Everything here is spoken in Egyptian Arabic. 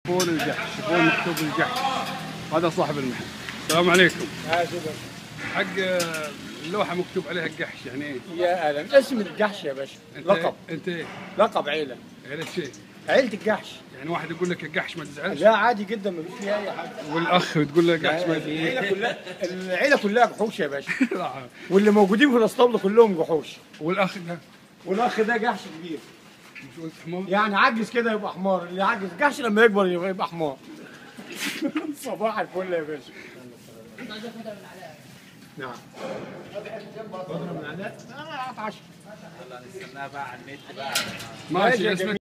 شيفون الجحش شيفون مكتوب الجحش هذا صاحب المحل السلام عليكم حق آه، اللوحه مكتوب عليها الجحش يعني ايه؟ يا اهلا اسم الجحش يا باشا انت لقب انت ايه؟ لقب عيله عيلة شيء عيله الجحش يعني واحد يقول لك الجحش ما تزعلش لا عادي جدا ما فيش فيها اي حاجه والاخ تقول له الجحش ما تزعلش العيله كلها العيله كلها جحوش يا باشا لا. واللي موجودين في الاسطبل كلهم جحوش والاخ ده والاخ ده جحش كبير مش قلت حمار؟ يعني عجز كده يبقى حمار اللي عجز جحش لما يكبر يبقى, يبقى حمار صباح الفل يا باشا نعم خضرة من علاء؟ انا عشرة ماشي ماشي يا اسمك